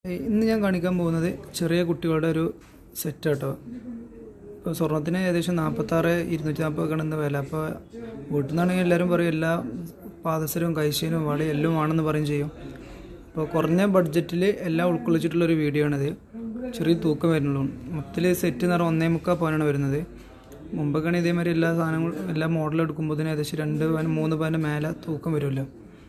ഇന്ന് ഞാൻ കാണിക്കാൻ പോകുന്നത് ചെറിയ കുട്ടികളുടെ ഒരു സെറ്റ് കേട്ടോ ഇപ്പോൾ സ്വർണത്തിന് ഏകദേശം നാൽപ്പത്താറ് ഇരുന്നൂറ്റി നാൽപ്പതൊക്കെയാണ് ഇന്ന് വില അപ്പോൾ വീട്ടിൽ നിന്നാണെങ്കിൽ എല്ലാവരും പറയും എല്ലാ പാദസരവും കൈശീനും വളയും എല്ലാം ആണെന്ന് പറയും ചെയ്യും അപ്പോൾ കുറഞ്ഞ ബഡ്ജറ്റിൽ എല്ലാം ഉൾക്കൊള്ളിച്ചിട്ടുള്ളൊരു വീഡിയോ ആണിത് ചെറിയ തൂക്കം വരുന്നുള്ളൂ മൊത്തത്തിൽ സെറ്റ് എന്ന് പറഞ്ഞാൽ ഒന്നേ മുക്കാൽ പവനാണ് വരുന്നത് മുമ്പൊക്കെയാണ് ഇതേമാതിരി എല്ലാ സാധനങ്ങളും എല്ലാ മോഡലും എടുക്കുമ്പോൾ ഏകദേശം രണ്ട് പവൻ മൂന്ന് പവൻ്റെ മേലെ തൂക്കം വരുമല്ലോ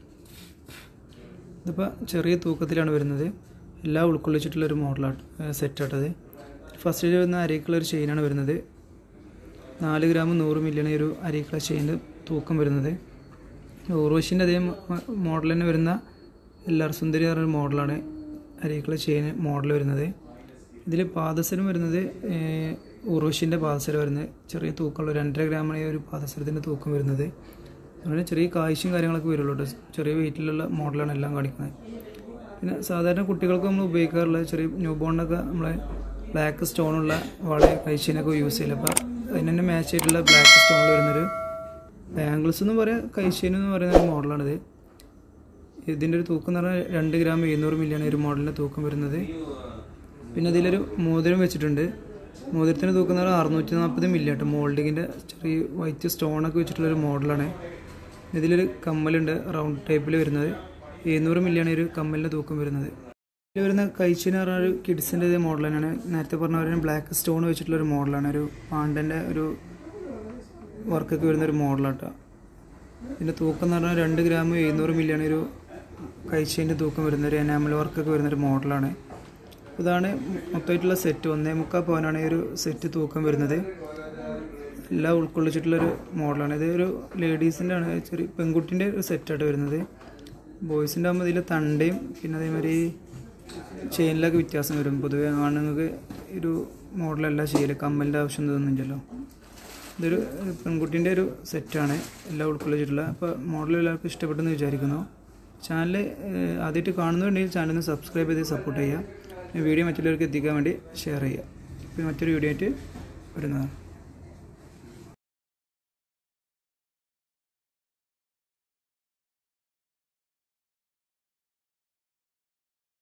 ഇതിപ്പോൾ ചെറിയ തൂക്കത്തിലാണ് വരുന്നത് എല്ലാം ഉൾക്കൊള്ളിച്ചിട്ടുള്ളൊരു മോഡലാണ് സെറ്റ് ആട്ടത് ഫസ്റ്റിൽ വരുന്ന അരക്കുള്ള ഒരു ചെയിനാണ് വരുന്നത് നാല് ഗ്രാം നൂറ് മില്യൺ ഒരു അരക്കുള്ള ചെയിൻ്റെ തൂക്കം വരുന്നത് ഓർവശിൻ്റെ അതേ മോഡൽ തന്നെ വരുന്ന എൽ ആർ സുന്ദരി എന്ന് പറഞ്ഞൊരു മോഡലാണ് അരക്കുള്ള ചെയിൻ മോഡൽ വരുന്നത് ഇതിൽ പാദസരം വരുന്നത് ഉർവശിൻ്റെ പാദസരം വരുന്നത് ചെറിയ തൂക്കമുള്ള രണ്ടര ഗ്രാമാണ് ഈ ഒരു പാദസരത്തിൻ്റെ തൂക്കം വരുന്നത് അങ്ങനെ ചെറിയ കാഴ്ചയും കാര്യങ്ങളൊക്കെ വരുള്ളൂ കേട്ടോ ചെറിയ വെയിറ്റിലുള്ള മോഡലാണ് എല്ലാം കാണിക്കുന്നത് പിന്നെ സാധാരണ കുട്ടികൾക്ക് നമ്മൾ ഉപയോഗിക്കാറുള്ള ചെറിയ ന്യൂ ബോണിനൊക്കെ നമ്മളെ ബ്ലാക്ക് സ്റ്റോണുള്ള വള കൈച്ചീനൊക്കെ യൂസ് ചെയ്യില്ല അപ്പോൾ അതിന് തന്നെ മാച്ച് ആയിട്ടുള്ള ബ്ലാക്ക് സ്റ്റോണിൽ വരുന്നൊരു ബാംഗിൾസ് എന്ന് പറയാം കൈച്ചീൻ എന്ന് പറയുന്ന ഒരു മോഡലാണിത് ഇതിൻ്റെ ഒരു തൂക്കം എന്ന് പറഞ്ഞാൽ രണ്ട് ഗ്രാം എഴുന്നൂറ് മില്ലിയാണ് ഒരു മോഡലിൻ്റെ തൂക്കം വരുന്നത് പിന്നെ ഇതിലൊരു മോതിരം വെച്ചിട്ടുണ്ട് മോതിരത്തിൻ്റെ തൂക്കം എന്ന് പറഞ്ഞാൽ അറുന്നൂറ്റി നാൽപ്പത് മില്ലി കേട്ടോ മോൾഡിങ്ങിൻ്റെ ചെറിയ വൈറ്റ് സ്റ്റോണൊക്കെ വെച്ചിട്ടുള്ളൊരു മോഡലാണ് ഇതിലൊരു കമ്മലുണ്ട് റൗണ്ട് ടൈപ്പിൽ വരുന്നത് എഴുന്നൂറ് മില്ലിയാണ് ഒരു കമ്മലിൻ്റെ തൂക്കം വരുന്നത് ഇതിൽ വരുന്ന കൈച്ചിന് പറഞ്ഞ ഒരു കിഡ്സിൻ്റെ ഇതേ മോഡൽ തന്നെയാണ് നേരത്തെ പറഞ്ഞ പോലെ ബ്ലാക്ക് സ്റ്റോൺ വെച്ചിട്ടുള്ള ഒരു മോഡലാണ് ഒരു പാണ്ടൻ്റെ ഒരു വർക്കൊക്കെ വരുന്ന ഒരു മോഡലാട്ടോ ഇതിൻ്റെ തൂക്കം എന്ന് പറഞ്ഞാൽ രണ്ട് ഗ്രാം എഴുന്നൂറ് മില്ലിയാണ് ഒരു കൈച്ചേൻ്റെ തൂക്കം വരുന്ന ഒരു എനാമൽ വർക്കൊക്കെ വരുന്ന ഒരു മോഡലാണ് ഇതാണ് മൊത്തമായിട്ടുള്ള സെറ്റ് ഒന്നേ മുക്കാൽ പവനാണ് ഈ ഒരു സെറ്റ് തൂക്കം വരുന്നത് എല്ലാം ഉൾക്കൊള്ളിച്ചിട്ടുള്ളൊരു മോഡലാണ് ഇത് ഒരു ലേഡീസിൻ്റെ ആണ് ചെറിയ പെൺകുട്ടിൻ്റെ ഒരു സെറ്റായിട്ട് വരുന്നത് ബോയ്സിൻ്റെ ആകുമ്പോൾ ഇതിൽ തണ്ടയും പിന്നെ അതേമാതിരി ചെയിനിലൊക്കെ വ്യത്യാസം വരും പൊതുവെ ആണുങ്ങൾക്ക് ഒരു മോഡലല്ല ചെയ്യല് കമ്മലിൻ്റെ ആവശ്യം തോന്നുന്നില്ലല്ലോ ഇതൊരു പെൺകുട്ടീൻ്റെ ഒരു സെറ്റാണ് എല്ലാം ഉൾക്കൊള്ളിച്ചിട്ടുള്ള അപ്പോൾ മോഡൽ എല്ലാവർക്കും ഇഷ്ടപ്പെട്ടെന്ന് വിചാരിക്കുന്നു ചാനൽ ആദ്യമായിട്ട് കാണുന്നുണ്ടെങ്കിൽ ചാനൽ ഒന്ന് സബ്സ്ക്രൈബ് ചെയ്ത് സപ്പോർട്ട് ചെയ്യുക വീഡിയോ മറ്റുള്ളവർക്ക് എത്തിക്കാൻ വേണ്ടി ഷെയർ ചെയ്യുക പിന്നെ മറ്റൊരു വീഡിയോ ആയിട്ട് വരുന്നതാണ്